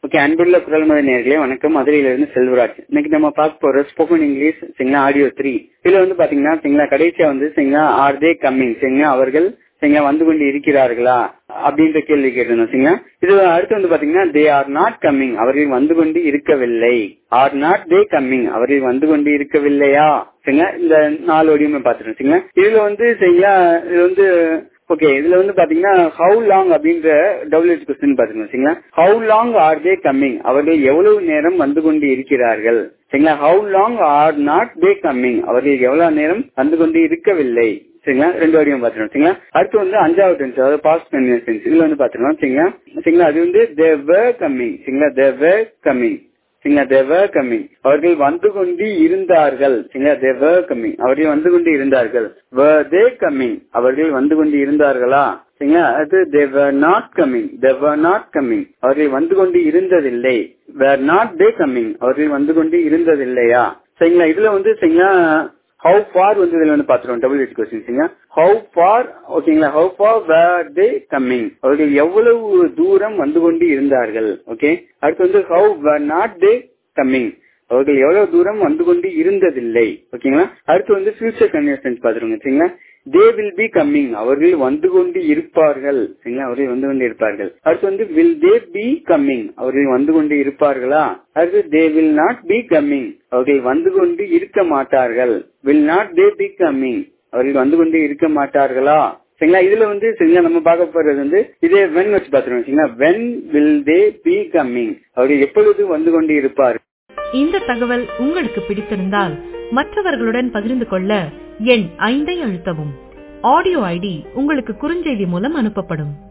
okay அன்புள்ள குரல்முறை நேர்களே வணக்கம் மதுரையிலிருந்து செல்வராஜ் இன்னைக்கு நம்ம பார்க்க போற ஸ்போக்கன் இங்கிலீஷ் சரிங்களா ஆடியோ த்ரீ இதுல வந்து பாத்தீங்கன்னா சரிங்களா கடைசியா வந்து சரிங்களா ஆர் தே கம்மிங் சரிங்களா அவர்கள் சரிங்களா வந்து கொண்டு இருக்கிறார்களா அப்படின்ற கேள்வி கேட்டிருந்தோம் சரிங்களா இது அடுத்து வந்து பாத்தீங்கன்னா தே ஆர் நாட் கம்மிங் அவர்கள் வந்து கொண்டு இருக்கவில்லை ஆர் நாட் தே கம்மிங் அவர்கள் வந்து கொண்டு இருக்கவில்லையா சரிங்களா இந்த நாலு வடிவமே பாத்துருக்கோம் சரிங்களா இதுல வந்து சரிங்களா இது வந்து ஓகே இதுல வந்து பாத்தீங்கன்னா ஹவு லாங் அப்படின்ற டபிள்யூஹெச் கொஸ்டின் பாத்துக்கணும் சரிங்களா how long are they coming அவர்கள் எவ்வளவு நேரம் வந்து கொண்டு இருக்கிறார்கள் சரிங்களா how long are not they coming அவர்கள் எவ்வளவு நேரம் வந்து கொண்டு இருக்கவில்லை சரிங்களா ரெண்டு வரையும் பாத்துருவோம் சரிங்களா அடுத்து வந்து அஞ்சாவது டென்ஸ் அதாவது பாஸ்ட் கன்வியன்ஸ் டென்ஸ் இதுல வந்து பாத்துருவோம் சரிங்களா சரிங்களா அது வந்து தே வர் கம்மிங் சரிங்களா தே வர் கம்மிங் சரிங்களா தேவர் கம்மிங் அவர்கள் வந்து கொண்டு இருந்தார்கள் சரிங்களா தேவர் கம்மிங் அவர்கள் வந்து கொண்டு இருந்தார்கள் தே கம்மிங் அவர்கள் வந்து கொண்டு இருந்தார்களா சரிங்களா அது they were not coming they were not coming அவர்கள் வந்து கொண்டு இருந்ததில்லை வேர் நாட் தே கம்மிங் அவர்கள் வந்து கொண்டு இருந்ததில்லையா சரிங்களா இதுல வந்து சரிங்களா ஹவு ஃபார் வந்து இதுல வந்து பாத்துருவோம் டபுள் எயிட் கொஸ்டின் சரிங்களா ஹவு ஃபார் ஓகேங்களா how far where they coming அவர்கள் எவ்வளவு தூரம் வந்து கொண்டு இருந்தார்கள் ஓகே அடுத்து வந்து how where not they coming அவர்கள் எவ்வளவு தூரம் வந்து கொண்டு இருந்ததில்லை ஓகேங்களா அடுத்து வந்து ஃபியூச்சர் கன்வர்சன்ஸ் பாத்துருங்க சரிங்களா தே வில் பி கம்மிங் அவர்கள் வந்து கொண்டு இருப்பார்கள் சரிங்களா அவர்கள் வந்து கொண்டு இருப்பார்கள் அடுத்து வந்து வில் தே பி கம்மிங் அவர்கள் வந்து கொண்டு இருப்பார்களா அடுத்து they will not be coming அவர்கள் வந்து கொண்டு இருக்க மாட்டார்கள் will not they be coming அவர்கள் வந்து கொண்டு இருக்க மாட்டார்களா சரிங்களா இதுல வந்து சரிங்களா நம்ம பார்க்க போறது வந்து இதே வென் வச்சு பாத்துருவோம் சரிங்களா when will they be coming அவர்கள் எப்பொழுது வந்து கொண்டு இருப்பார் இந்த தகவல் உங்களுக்கு பிடித்திருந்தால் மற்றவர்களுடன் பகிர்ந்து கொள்ள எண் ஐந்தை அழுத்தவும் ஆடியோ ஐடி உங்களுக்கு குறுஞ்செய்தி மூலம் அனுப்பப்படும்